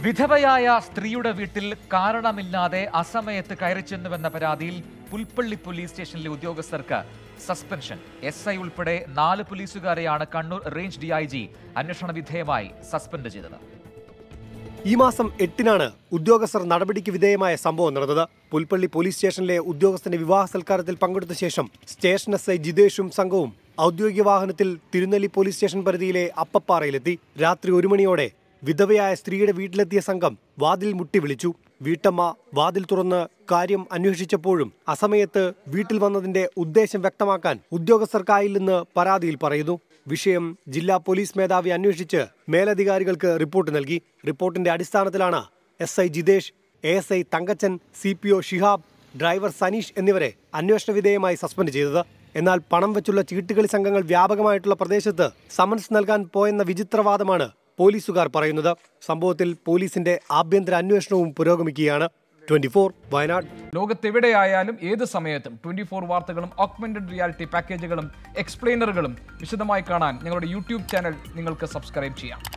വിധവയായ സ്ത്രീയുടെ വീട്ടിൽ കാരണമില്ലാതെ അസമയത്ത് കയറിച്ചെന്നുവെന്ന പരാതിയിൽ പുൽപ്പള്ളി പോലീസ് സ്റ്റേഷനിലെ ഉദ്യോഗസ്ഥർക്ക് സസ്പെൻഷൻ എസ് ഐ ഉൾപ്പെടെ നാല് പോലീസുകാരെയാണ് Kannur range D I G അന്വേഷണ വിധേയമായി സസ്പെൻഡ് ചെയ്തത് ഈ മാസം എട്ടിനാണ് ഉദ്യോഗസ്ഥർ നടപടിക്ക് വിധേയമായ സംഭവം നടന്നത് പുൽപ്പള്ളി പോലീസ് സ്റ്റേഷനിലെ ഉദ്യോഗസ്ഥന്റെ വിവാഹ സൽക്കാരത്തിൽ പങ്കെടുത്ത ശേഷം സ്റ്റേഷൻ എസ് ഐ ജിതേഷും സംഘവും ഔദ്യോഗിക വാഹനത്തിൽ തിരുനെല്ലി പോലീസ് സ്റ്റേഷൻ പരിധിയിലെ അപ്പപ്പാറയിലെത്തി രാത്രി ഒരു മണിയോടെ വിധവയായ സ്ത്രീയുടെ വീട്ടിലെത്തിയ സംഘം വാതിൽ മുട്ടി വിളിച്ചു വീട്ടമ്മ വാതിൽ തുറന്ന് കാര്യം അന്വേഷിച്ചപ്പോഴും അസമയത്ത് വീട്ടിൽ വന്നതിന്റെ ഉദ്ദേശം വ്യക്തമാക്കാൻ ഉദ്യോഗസ്ഥർക്കായില്ലെന്ന് പരാതിയിൽ പറയുന്നു വിഷയം ജില്ലാ പോലീസ് മേധാവി അന്വേഷിച്ച് മേലധികാരികൾക്ക് റിപ്പോർട്ട് നൽകി റിപ്പോർട്ടിന്റെ അടിസ്ഥാനത്തിലാണ് S I Jithesh A S I Thankachan C P O Shihab driver Saneesh എന്നിവരെ അന്വേഷണ വിധേയമായി സസ്പെൻഡ് ചെയ്തത് എന്നാൽ പണം വെച്ചുള്ള ചീട്ടുകളി സംഘങ്ങൾ വ്യാപകമായിട്ടുള്ള പ്രദേശത്ത് സമൻസ് നൽകാൻ പോയെന്ന വിചിത്രവാദമാണ് പോലീസുകാർ പറയുന്നത് സംഭവത്തിൽ പോലീസിന്റെ ആഭ്യന്തര അന്വേഷണവും പുരോഗമിക്കുകയാണ് ട്വന്റി വയനാട് ലോകത്തെവിടെയായാലും ഏത് സമയത്തും ട്വന്റി ഫോർ വാർത്തകളും ഓഗ്മെന്റഡ് റിയാലിറ്റി പാക്കേജുകളും എക്സ്പ്ലെയിനറുകളും വിശദമായി കാണാൻ ഞങ്ങളുടെ യൂട്യൂബ് ചാനൽ നിങ്ങൾക്ക് സബ്സ്ക്രൈബ് ചെയ്യാം